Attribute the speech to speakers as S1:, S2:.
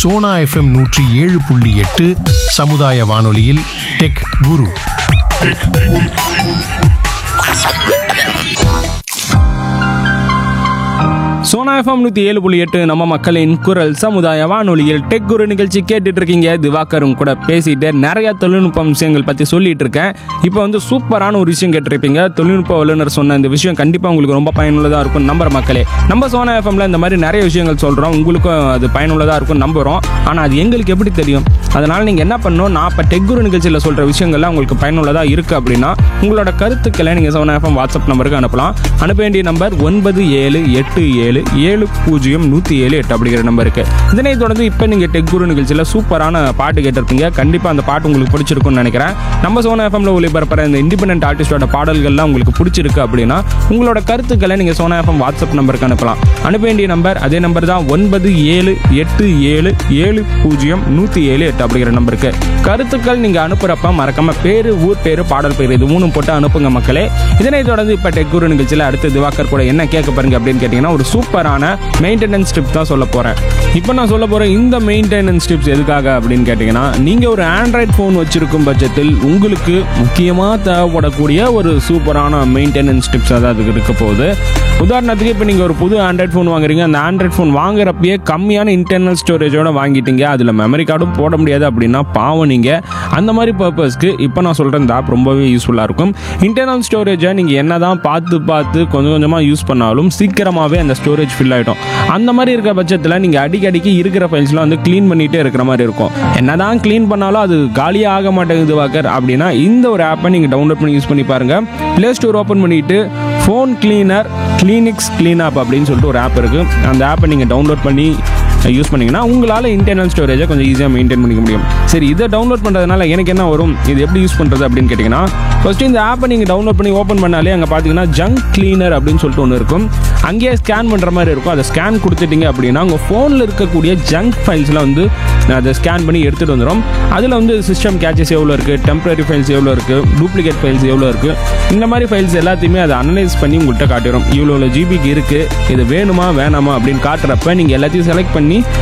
S1: Sona FM நூற்றி ஏழு புள்ளி எட்டு சமுதாய வானொலியில் டெக் குரு
S2: சோனா எஃப்எம் நூற்றி ஏழு புள்ளி எட்டு நம்ம மக்களின் குரல் சமுதாய வானொலியில் டெக் குரு நிகழ்ச்சி கேட்டுட்டு இருக்கீங்க திவாகரும் கூட பேசிட்டு நிறைய தொழில்நுட்ப விஷயங்கள் பற்றி சொல்லிட்டு இருக்கேன் இப்போ வந்து சூப்பரான ஒரு விஷயம் கேட்டிருப்பீங்க தொழில்நுட்ப வல்லுநர் சொன்ன இந்த விஷயம் கண்டிப்பாக உங்களுக்கு ரொம்ப பயனுள்ளதாக இருக்கும் நம்புற மக்களே நம்ம சோனா எஃப்எம்ல இந்த மாதிரி நிறைய விஷயங்கள் சொல்கிறோம் உங்களுக்கும் அது பயனுள்ளதாக இருக்கும் நம்புகிறோம் ஆனால் அது எங்களுக்கு எப்படி தெரியும் அதனால் நீங்கள் என்ன பண்ணணும் நான் இப்போ டெக் குரு நிகழ்ச்சியில் சொல்கிற விஷயங்கள்லாம் உங்களுக்கு பயனுள்ளதாக இருக்குது அப்படின்னா உங்களோட கருத்துக்களை நீங்கள் சோனா எஃப்எம் வாட்ஸ்அப் நம்பருக்கு அனுப்பலாம் அனுப்ப வேண்டிய நம்பர் ஒன்பது ஏழு எட்டு ஏழு ஏழு பூஜ்ஜியம் நூற்றி ஏழு எட்டு அப்படிங்கிற நம்பருக்கு இதனை தொடர்ந்து இப்போ நீங்கள் டெக் குரு நிகழ்ச்சியில் சூப்பரான பாட்டு கேட்டிருப்பீங்க கண்டிப்பாக அந்த பாட்டு உங்களுக்கு பிடிச்சிருக்கும்னு நினைக்கிறேன் நம்ம சோனா எஃப்எம்ல ஒளிபரப்புற இந்த இண்டிபெண்டன்ட் ஆர்டிஸ்டோட பாடல்கள்லாம் உங்களுக்கு பிடிச்சிருக்கு அப்படின்னா உங்களோட கருத்துக்களை நீங்கள் சோனா எஃப்எம் வாட்ஸ்அப் நம்பருக்கு அனுப்பலாம் அனுப்ப வேண்டிய நம்பர் அதே நம்பர் தான் ஒன்பது ஏழு எட்டு ஏழு ஏழு பூஜ்ஜியம் நூற்றி ஏழு எட்டு அப்படிங்கிற நம்பருக்கு கருத்துக்கள் நீங்கள் அனுப்புகிறப்ப மறக்காம பேர் ஊர் பேர் பாடல் பேர் இது மூணும் போட்டு அனுப்புங்க மக்களே இதனை தொடர்ந்து இப்போ டெக் குரு நிகழ்ச்சியில் அடுத்து திவாகர் கூட என்ன கேட்க பாருங்க அப்படின்னு கேட்டிங்கன்னா ஒரு சூப்பரான மெயின்டெனன்ஸ் டிப்ஸ் தான் சொல்ல போகிறேன் இப்போ நான் சொல்ல போகிற இந்த மெயின்டெனன்ஸ் டிப்ஸ் எதுக்காக அப்படின்னு கேட்டிங்கன்னா நீங்கள் ஒரு ஆண்ட்ராய்ட் ஃபோன் வச்சிருக்கும் பட்சத்தில் உங்களுக்கு முக்கியமாக தேவைப்படக்கூடிய ஒரு சூப்பரான மெயின்டெனன்ஸ் டிப்ஸ் அதாவது இருக்க போகுது உதாரணத்துக்கு இப்போ நீங்கள் ஒரு புது ஆண்ட்ராய்ட் ஃபோன் வாங்குறீங்க அந்த ஆண்ட்ராய்ட் ஃபோன் வாங்குறப்பயே கம்மியான இன்டர்னல் ஸ்டோரேஜோட வாங்கிட்டீங்க அதில் மெமரி கார்டும் போட முடியாது அப்படின்னா பாவம் நீங்கள் அந்த மாதிரி பர்பஸ்க்கு இப்போ நான் சொல்கிற இந்த ஆப் ரொம்பவே யூஸ்ஃபுல்லாக இருக்கும் இன்டர்னல் ஸ்டோரேஜை நீங்கள் என்ன தான் பார்த்து பார்த்து கொஞ்சம் கொஞ்சமாக யூஸ் பண்ணாலும் சீக்கிரமாகவே அந்த ஸ்டோரேஜ் ஃபில் ஆகிடும் அந்த மாதிரி இருக்க பட்சத்தில் நீங்கள் அடிக்கடிக்கு இருக்கிற ஃபைல்ஸ்லாம் வந்து க்ளீன் பண்ணிகிட்டே இருக்கிற மாதிரி இருக்கும் என்ன தான் க்ளீன் பண்ணாலும் அது காலியாக ஆக மாட்டேங்குது வாக்கர் அப்படின்னா இந்த ஒரு ஆப்பை நீங்கள் டவுன்லோட் பண்ணி யூஸ் பண்ணி பாருங்கள் ப்ளே ஸ்டோர் ஓப்பன் பண்ணிவிட்டு phone cleaner clinics clean app அப்படின்னு சொல்லிட்டு ஒரு ஆப் இருக்குது அந்த ஆப்பை நீங்கள் டவுன்லோட் பண்ணி யூஸ் பண்ணிங்கன்னா உங்களால் இன்டர்னல் ஸ்டோரேஜை கொஞ்சம் ஈஸியாக மெயின்டைன் பண்ணிக்க முடியும் சரி இதை டவுன்லோட் பண்ணுறதுனால எனக்கு என்ன வரும் இது எப்படி யூஸ் பண்ணுறது அப்படின்னு கேட்டிங்கன்னா ஃபஸ்ட்டு இந்த ஆப்பை நீங்கள் டவுன்லோட் பண்ணி ஓப்பன் பண்ணாலே அங்கே பார்த்தீங்கன்னா ஜங்க் கிளீனர் அப்படின்னு சொல்லிட்டு ஒன்று இருக்கும் அங்கேயே ஸ்கேன் பண்ணுற மாதிரி இருக்கும் அதை ஸ்கேன் கொடுத்துட்டீங்க அப்படின்னா உங்கள் ஃபோனில் இருக்கக்கூடிய ஜங்க் ஃபைல்ஸ்லாம் வந்து அதை ஸ்கேன் பண்ணி எடுத்துகிட்டு வந்துடும் அதில் வந்து சிஸ்டம் கேச்சஸ் எவ்வளோ இருக்குது டெம்பரரி ஃபைல்ஸ் எவ்வளோ இருக்குது டூப்ளிகேட் ஃபைல்ஸ் எவ்வளோ இருக்குது இந்த மாதிரி ஃபைல்ஸ் எல்லாத்தையுமே அதை அனலைஸ் பண்ணி உங்கள்கிட்ட காட்டிடும் இவ்வளோ ஜிபிக்கு இருக்குது இது வேணுமா வேணாமா அப்படின்னு காட்டுறப்ப நீங்கள் எல்லாத்தையும் செலக்ட் பண்ணி